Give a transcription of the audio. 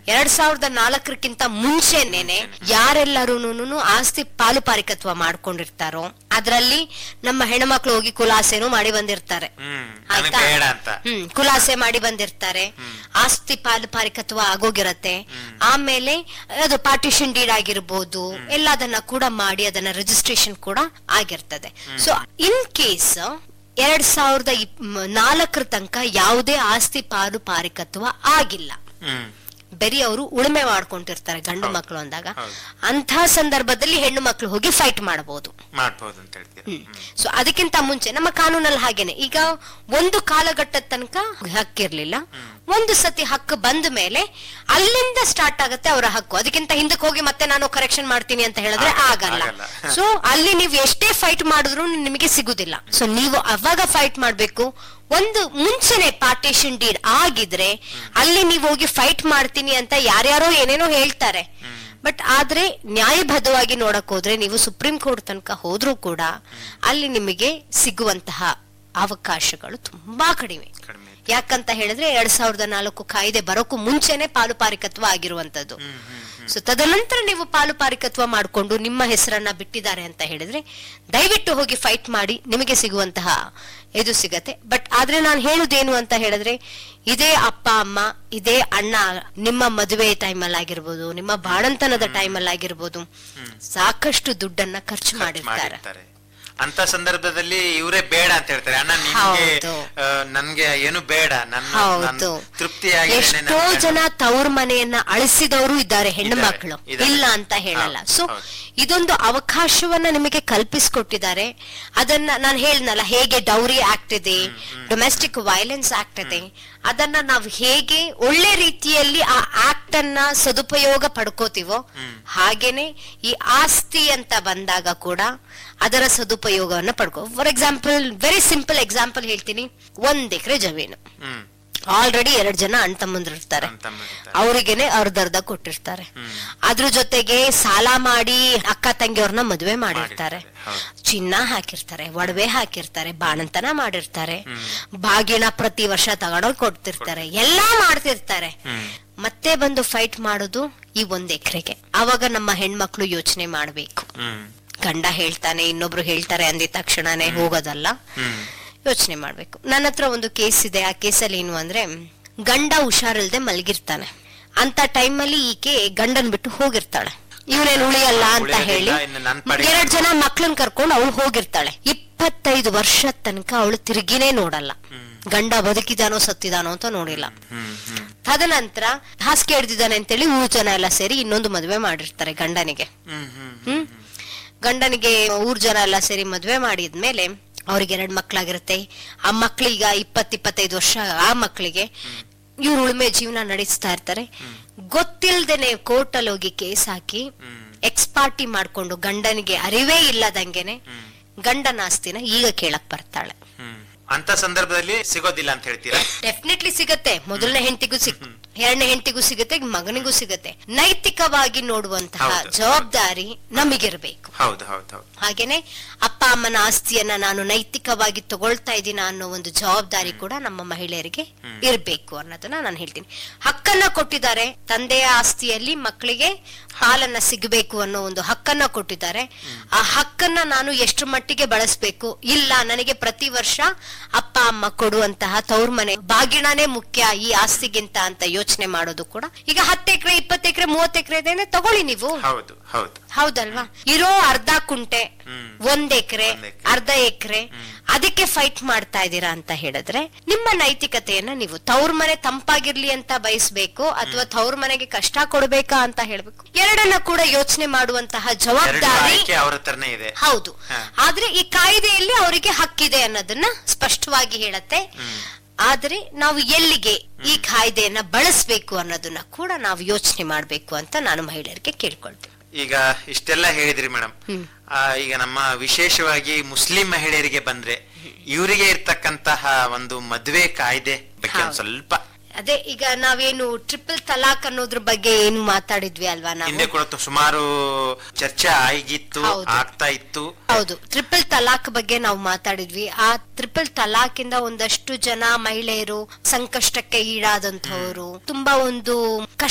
ಎರಡ್ ಸಾವಿರದ ನಾಲ್ಕರಕ್ಕಿಂತ ಮುಂಚೆನೇನೆ ಯಾರೆಲ್ಲರೂ ಆಸ್ತಿ ಪಾಲುಪಾರಿಕತ್ವ ಮಾಡ್ಕೊಂಡಿರ್ತಾರೋ ಅದರಲ್ಲಿ ನಮ್ಮ ಹೆಣ್ಮಕ್ಳು ಹೋಗಿ ಕುಲಾಸೆನೂ ಮಾಡಿ ಬಂದಿರ್ತಾರೆ ಹ್ಮ್ ನನಗ್ ಆಯ್ತಾ? ಬೇಡ ಅಂತ ಹ್ಮ್ ಕುಲಾಸೆ ಮಾಡಿ ಬಂದಿರ್ತಾರೆ ಆಸ್ತಿ ಪಾಲುಪಾರಿಕತ್ವ ಆಗೋಗಿರತ್ತೆ ಆಮೇಲೆ ಅದು ಪಾರ್ಟಿಷನ್ ಡೀಡ್ ಆಗಿರ್ಬೋದು ಎಲ್ಲದನ್ನ ಕೂಡ ಮಾಡಿ ಅದನ್ನ ರಿಜಿಸ್ಟ್ರೇಷನ್ ಕೂಡ ಆಗಿರ್ತದೆ ಸೊ ಇನ್ ಕೇಸ್ ಎರಡ್ ಸಾವಿರದ ಇಪ್- ಮ್, ನಾಲ್ಕರ ತನಕ ಯಾವುದೇ ಆಸ್ತಿ ಪಾಲುಪಾರಿಕತ್ವ ಆಗಿಲ್ಲ ಹ್ಮ್ ಬರೀ ಅವರು ಉಳುಮೆ ಮಾಡ್ಕೊಂಡಿರ್ತಾರೆ ಗಂಡು ಮಕ್ಕಳು ಅಂದಾಗ ಹೌದು. ಅಂತ ಸಂದರ್ಭದಲ್ಲಿ ಹೆಣ್ಣು ಮಕ್ಕಳು ಹೋಗಿ ಫೈಟ್ ಮಾಡಬಹುದು ಮಾಡ್ಬೋದು ಅಂತ ಹೇಳ್ತೀರಾ ಹ್ಮ್. ಸೊ ಅದಕ್ಕಿಂತ ಮುಂಚೆ ನಮ್ಮ ಕಾನೂನಲ್ಲಿ ಹಾಗೇನೆ ಈಗ ಒಂದು ಕಾಲಘಟ್ಟದ ತನಕ ಹಕ್ಕಿರ್ಲಿಲ್ಲ ಒಂದು ಸತಿ ಹಕ್ಕು ಬಂದ ಮೇಲೆ ಅಲ್ಲಿಂದ ಸ್ಟಾರ್ಟ್ ಆಗುತ್ತೆ ಅವರ ಹಕ್ಕು ಅದಕ್ಕಿಂತ ಹಿಂದಕ್ಕೆ ಹೋಗಿ ಮತ್ತೆ ನಾನು ಕರೆಕ್ಷನ್ ಮಾಡ್ತೀನಿ ಅಂತ ಹೇಳಿದ್ರೆ ಆಗಲ್ಲ ಆಗಲ್ಲ. ಸೊ ಅಲ್ಲಿ ನೀವು ಎಷ್ಟೇ ಫೈಟ್ ಮಾಡಿದ್ರು ನಿಮಗೆ ಸಿಗುದಿಲ್ಲ ಸೊ ನೀವು ಅವಾಗ ಫೈಟ್ ಮಾಡ್ಬೇಕು ಒಂದು ಮುಂಚೆನೆ ಪಾರ್ಟೇಷನ್ ಡೀಡ್ ಆಗಿದ್ರೆ ಅಲ್ಲಿ ನೀವು ಹೋಗಿ ಫೈಟ್ ಮಾಡ್ತೀನಿ ಅಂತ ಯಾರ್ಯಾರೋ ಏನೇನೋ ಹೇಳ್ತಾರೆ ಬಟ್ ಆದ್ರೆ ನ್ಯಾಯಬದ್ಧವಾಗಿ ನೋಡಕ್ ಹೋದ್ರೆ ನೀವು ಸುಪ್ರೀಂ ಕೋರ್ಟ್ ತನಕ ಹೋದ್ರೂ ಕೂಡ ಅಲ್ಲಿ ನಿಮಗೆ ಸಿಗುವಂತಹ ಅವಕಾಶಗಳು ತುಂಬಾ ಕಡಿಮೆ ಕಡಿಮೆ ಯಾಕಂತ ಹೇಳಿದ್ರೆ ಎರಡ್ ಸಾವಿರದ ನಾಲ್ಕು ಕಾಯ್ದೆ ಬರೋಕ್ಕೂ ಮುಂಚೆನೆ ಪಾಲುಪಾರಿಕತ್ವ ಆಗಿರುವಂತದ್ದು ಸೊ ತದನಂತರ ನೀವು ಪಾಲುಪಾರಿಕತ್ವ ಮಾಡಿಕೊಂಡು ನಿಮ್ಮ ಹೆಸರನ್ನ ಬಿಟ್ಟಿದ್ದಾರೆ ಅಂತ ಹೇಳಿದ್ರೆ ದಯವಿಟ್ಟು ಹೋಗಿ ಫೈಟ್ ಮಾಡಿ ನಿಮಗೆ ಸಿಗುವಂತಹ ಇದು ಸಿಗತ್ತೆ ಬಟ್ ಆದ್ರೆ ನಾನು ಹೇಳುದೇನು ಅಂತ ಹೇಳಿದ್ರೆ ಇದೇ ಅಪ್ಪ ಅಮ್ಮ ಇದೇ ಅಣ್ಣ ನಿಮ್ಮ ಮದುವೆ ಟೈಮಲ್ಲಿ ಆಗಿರ್ಬೋದು ನಿಮ್ಮ ಬಾಣಂತನದ ಟೈಮಲ್ಲಿ ಆಗಿರ್ಬೋದು ಸಾಕಷ್ಟು ದುಡ್ಡನ್ನ ಖರ್ಚು ಮಾಡಿರ್ತಾರೆ ಮಾಡಿರ್ತಾರೆ ಅಂತ ಸಂದರ್ಭದಲ್ಲಿ ಇವರೇ ಬೇಡ ಅಂತ ಹೇಳ್ತಾರೆ ಅಣ್ಣ ನಿಮ್ಗೆ ಹೌದು. ಆ, ನನ್ಗೆ ಏನು ಬೇಡ ನನ್ನ ಹೌದು ನನ್ನ ತೃಪ್ತಿಯಾಗಿದೆ ಎಷ್ಟೋ ಜನ ತವ್ರ ಮನೆಯನ್ನ ಅಳಿಸಿದವರು ಇದ್ದಾರೆ ಹೆಣ್ಣು ಇದ್ದಾರೆ, ಮಕ್ಕಳು ಇದ್ದಾರೆ. ಇಲ್ಲ ಅಂತ ಹೇಳಲ್ಲ ಹೌದು, ಸೊ ಹೌದು. ಇದೊಂದು ಅವಕಾಶವನ್ನ ನಿಮಗೆ ಕಲ್ಪಿಸಿಕೊಟ್ಟಿದ್ದಾರೆ ಅದನ್ನ ನಾನು ಹೇಳ್ನಲ್ಲ ಹೇಗೆ ಡೌರಿ ಆಕ್ಟ್ ಇದೆ ಡೊಮೆಸ್ಟಿಕ್ ವೈಲೆನ್ಸ್ ಆಕ್ಟ್ ಇದೆ ಅದನ್ನ ನಾವು ಹೇಗೆ ಒಳ್ಳೆ ರೀತಿಯಲ್ಲಿ ಆ ಆಕ್ಟ್ ಅನ್ನ ಸದುಪಯೋಗ ಪಡ್ಕೋತೀವೋ ಹಾಗೇನೆ ಈ ಆಸ್ತಿ ಅಂತ ಬಂದಾಗ ಕೂಡ ಅದರ ಸದುಪಯೋಗವನ್ನ ಪಡ್ಕೋ for example very simple example ಹೇಳ್ತೀನಿ ಒಂದ್ ಎಕರೆ ಜಮೀನು ಹ್ಮ್ ಆಲ್ರೆಡಿ ಎರಡ್ ಜನ ಅಣ್ಣ ತಮ್ಮಂದ್ರು ಇರ್ತಾರೆ ಅಣ್ಣ ತಮ್ಮಂದಿರ್ತಾರೆ. ಅವರಿಗೆನೆ ಅರ್ಧರ್ಧ ಕೊಟ್ಟಿರ್ತಾರೆ ಅದ್ರ ಜೊತೆಗೆ ಸಾಲ ಮಾಡಿ ಅಕ್ಕ ತಂಗಿಯವ್ರನ್ನ ಮದುವೆ ಮಾಡಿರ್ತಾರೆ ಮಾಡಿರ್ತಾರೆ, ಚಿನ್ನ ಹಾಕಿರ್ತಾರೆ ಒಡವೆ ಹಾಕಿರ್ತಾರೆ ಬಾಣಂತನ ಮಾಡಿರ್ತಾರೆ ಬಾಗಿನ ಪ್ರತಿ ವರ್ಷ ತಗೊಂಡೋಗಿ ಕೊಡ್ತಿರ್ತಾರೆ ಎಲ್ಲಾ ಮಾಡ್ತಿರ್ತಾರೆ ಮತ್ತೆ ಬಂದು ಫೈಟ್ ಮಾಡೋದು ಈ ಒಂದ್ ಎಕರೆಗೆ ಅವಾಗ ನಮ್ಮ ಹೆಣ್ಮಕ್ಳು ಯೋಚನೆ ಮಾಡ್ಬೇಕು ಹ್ಮ್ ಗಂಡ ಹೇಳ್ತಾನೆ ಇನ್ನೊಬ್ರು ಹೇಳ್ತಾರೆ ಅಂದಿದ ತಕ್ಷಣನೇ ಹೋಗೋದಲ್ಲ ಹ್ಮ್ ಯೋಚನೆ ಮಾಡ್ಬೇಕು ನನ್ನ ಹತ್ರ ಒಂದು ಕೇಸ್ ಇದೆ ಆ ಕೇಸಲ್ಲಿ ಏನು ಅಂದ್ರೆ ಗಂಡ ಹುಷಾರಿಲ್ದೆ ಮಲಗಿರ್ತಾನೆ ಅಂತ ಟೈಮಲ್ಲಿ ಈಕೆ ಗಂಡನ್ ಬಿಟ್ಟು ಹೋಗಿರ್ತಾಳೆ ಇವನೇನು ಉಳಿಯಲ್ಲ ಅಂತ ಉಳಿಯೋದಿಲ್ಲ, ಹೇಳಿ ಇನ್ನು ನನ್ ಪಾಡಿಗೆ ಎರಡ್ ಜನ ಮಕ್ಳನ್ ಕರ್ಕೊಂಡು ಅವಳು ಹೋಗಿರ್ತಾಳೆ ಇಪ್ಪತ್ತೈದು ವರ್ಷ ತನಕ ಅವಳು ತಿರುಗಿನೇ ನೋಡಲ್ಲ ಗಂಡ ಬದುಕಿದಾನೋ ಸತ್ತಿದಾನೋ ಅಂತ ನೋಡಿಲ್ಲ ಹ್ಮ್ ಹ್ಮ್ ತದನಂತರ ಹಾಸಿಗೆ ಹಿಡ್ದಿದ್ದಾನೆ ಅಂತೇಳಿ ಊರ್ ಜನ ಎಲ್ಲ ಸೇರಿ ಇನ್ನೊಂದು ಮದುವೆ ಮಾಡಿರ್ತಾರೆ ಗಂಡನಿಗೆ ಹ್ಮ್ ಹ್ಮ್ ಹ್ಮ್ ಗಂಡನಿಗೆ ಊರ್ ಜನ ಎಲ್ಲ ಸೇರಿ ಮದ್ವೆ ಮಾಡಿದ್ಮೇಲೆ ಅವ್ರಿಗೆ ಎರಡ್ ಮಕ್ಳಾಗಿರುತ್ತೆ ಆ ಮಕ್ಳೀಗ ಇಪ್ಪತ್ ಇಪ್ಪತ್ತೈದು ವರ್ಷ ಆ ಮಕ್ಳಿಗೆ ಇವ್ರು ಉಳುಮೆ ಜೀವನ ನಡೆಸ್ತಾ ಇರ್ತಾರೆ ಗೊತ್ತಿಲ್ದೇನೆ ಕೋರ್ಟ್ ಅಲ್ಲಿ ಹೋಗಿ ಕೇಸ್ ಹಾಕಿ ಎಕ್ಸ್ ಪಾರ್ಟಿ ಮಾಡ್ಕೊಂಡು ಗಂಡನಿಗೆ ಅರಿವೇ ಇಲ್ಲದಂಗೆನೆ ಗಂಡನ ಆಸ್ತಿನ ಈಗ ಕೇಳಕ್ ಬರ್ತಾಳೆ ಹ್ಮ್ ಅಂತ ಸಂದರ್ಭದಲ್ಲಿ ಸಿಗೋದಿಲ್ಲ ಅಂತ ಹೇಳ್ತೀರಾ ಡೆಫಿನೆಟ್ಲಿ ಸಿಗತ್ತೆ ಮೊದಲನೇ ಹೆಂಡತಿಗೂ ಸಿಗ್ ಎರಡನೇ ಹೆಂಡತಿಗೂ ಸಿಗತ್ತೆ ಮಗನಿಗೂ ಸಿಗತ್ತೆ ನೈತಿಕವಾಗಿ ನೋಡುವಂತಹ ಹೌದು. ಜವಾಬ್ದಾರಿ ನಮಗಿರ್ಬೇಕು ಹೌದು ಹೌದು ಹೌದು ಹಾಗೇನೆ ಅಪ್ಪ ಅಮ್ಮನ ಆಸ್ತಿಯನ್ನ ನಾನು ನೈತಿಕವಾಗಿ ತಗೊಳ್ತಾ ಇದ್ದೀನ ಅನ್ನೋ ಒಂದು ಜವಾಬ್ದಾರಿ ಕೂಡ ನಮ್ಮ ಮಹಿಳೆಯರಿಗೆ ಇರ್ಬೇಕು ಅನ್ನೋದನ್ನ ನಾನು ಹೇಳ್ತೀನಿ ಹಕ್ಕನ್ನ ಕೊಟ್ಟಿದ್ದಾರೆ ತಂದೆಯ ಆಸ್ತಿಯಲ್ಲಿ ಮಕ್ಕಳಿಗೆ ಹಾಲನ್ನ ಸಿಗಬೇಕು ಅನ್ನೋ ಒಂದು ಹಕ್ಕನ್ನ ಕೊಟ್ಟಿದ್ದಾರೆ ಆ ಹಕ್ಕನ್ನ ನಾನು ಎಷ್ಟು ಮಟ್ಟಿಗೆ ಬಳಸಬೇಕು ಇಲ್ಲ ನನಗೆ ಪ್ರತಿ ವರ್ಷ ಅಪ್ಪ ಅಮ್ಮ ಕೊಡುವಂತಹ ತವ್ರ ಮನೆ ಬಾಗಿಣನೇ ಮುಖ್ಯ ಈ ಆಸ್ತಿಗಿಂತ ಅಂತ ಯೋಚನೆ ಮಾಡೋದು ಕೂಡ ಈಗ ಹತ್ತು ಎಕರೆ ಇಪ್ಪತ್ತು ಎಕರೆ ಮೂವತ್ತು ಎಕರೆ ಇದೆ ತಗೊಳ್ಳಿ ನೀವು ಹೌದು ಹೌದು ಹೌದಲ್ವಾ ಇರೋ ಅರ್ಧ ಕುಂಟೆ ಒಂದ್ ಎಕರೆ ಒಂದ್ ಎಕ್ರೆ. ಅರ್ಧ ಎಕರೆ ಅದಕ್ಕೆ ಫೈಟ್ ಮಾಡ್ತಾ ಇದ್ದೀರಾ ಅಂತ ಹೇಳಿದ್ರೆ ನಿಮ್ಮ ನೈತಿಕತೆಯನ್ನ ನೀವು ತವ್ರ ಮನೆ ತಂಪಾಗಿರ್ಲಿ ಅಂತ ಬಯಸ್ಬೇಕು ಅಥವಾ ತವ್ರ ಮನೆಗೆ ಕಷ್ಟ ಕೊಡ್ಬೇಕಾ ಅಂತ ಹೇಳ್ಬೇಕು ಎರಡನ್ನ ಕೂಡ ಯೋಚನೆ ಮಾಡುವಂತಹ ಎರಡು ಜವಾಬ್ದಾರಿ ಆಯ್ಕೆ ಅವ್ರ ಹತ್ರನೇ ಇದೆ ಹೌದು ಹಾ. ಆದ್ರೆ ಈ ಕಾಯ್ದೆಯಲ್ಲಿ ಅವರಿಗೆ ಹಕ್ಕಿದೆ ಅನ್ನೋದನ್ನ ಸ್ಪಷ್ಟವಾಗಿ ಹೇಳತ್ತೆ ಆದ್ರೆ ನಾವು ಎಲ್ಲಿಗೆ ಈ ಕಾಯ್ದೆಯನ್ನ ಬಳಸಬೇಕು ಅನ್ನೋದನ್ನ ಕೂಡ ನಾವು ಯೋಚನೆ ಮಾಡ್ಬೇಕು ಅಂತ ನಾನು ಮಹಿಳೆಯರಿಗೆ ಕೇಳ್ಕೊಳ್ತೇನೆ ಈಗ ಇಷ್ಟೆಲ್ಲ ಹೇಳಿದ್ರಿ ಮೇಡಮ್ ಈಗ ನಮ್ಮ ವಿಶೇಷವಾಗಿ ಮುಸ್ಲಿಂ ಮಹಿಳೆಯರಿಗೆ ಬಂದ್ರೆ ಇವರಿಗೆ ಇರ್ತಕ್ಕಂತಹ ಒಂದು ಮದ್ವೆ ಕಾಯ್ದೆ ಬಗ್ಗೆ ಒಂದ್ ಹೌದು. ಸ್ವಲ್ಪ ಅದೇ ಈಗ ನಾವೇನು ಟ್ರಿಪಲ್ ತಲಾಕ್ ಅನ್ನೋದ್ರ ಬಗ್ಗೆ ಏನು ಮಾತಾಡಿದ್ವಿ ಅಲ್ವಾ ನಾವು ಹಿಂದೆ ಕೂಡ ತು- ಸುಮಾರು ಚರ್ಚೆ ಆಗಿತ್ತು ಹೌದು. ಆಗ್ತಾ ಇತ್ತು ಹೌದು ಟ್ರಿಪಲ್ ತಲಾಕ್ ಬಗ್ಗೆ ನಾವು ಮಾತಾಡಿದ್ವಿ ಆ ಟ್ರಿಪಲ್ ತಲಾಕ್ ಇಂದ ಒಂದಷ್ಟು ಜನ ಮಹಿಳೆಯರು ಸಂಕಷ್ಟಕ್ಕೆ ಈಡಾದಂತವರು ತುಂಬಾ ಒಂದು ಕಷ್ಟ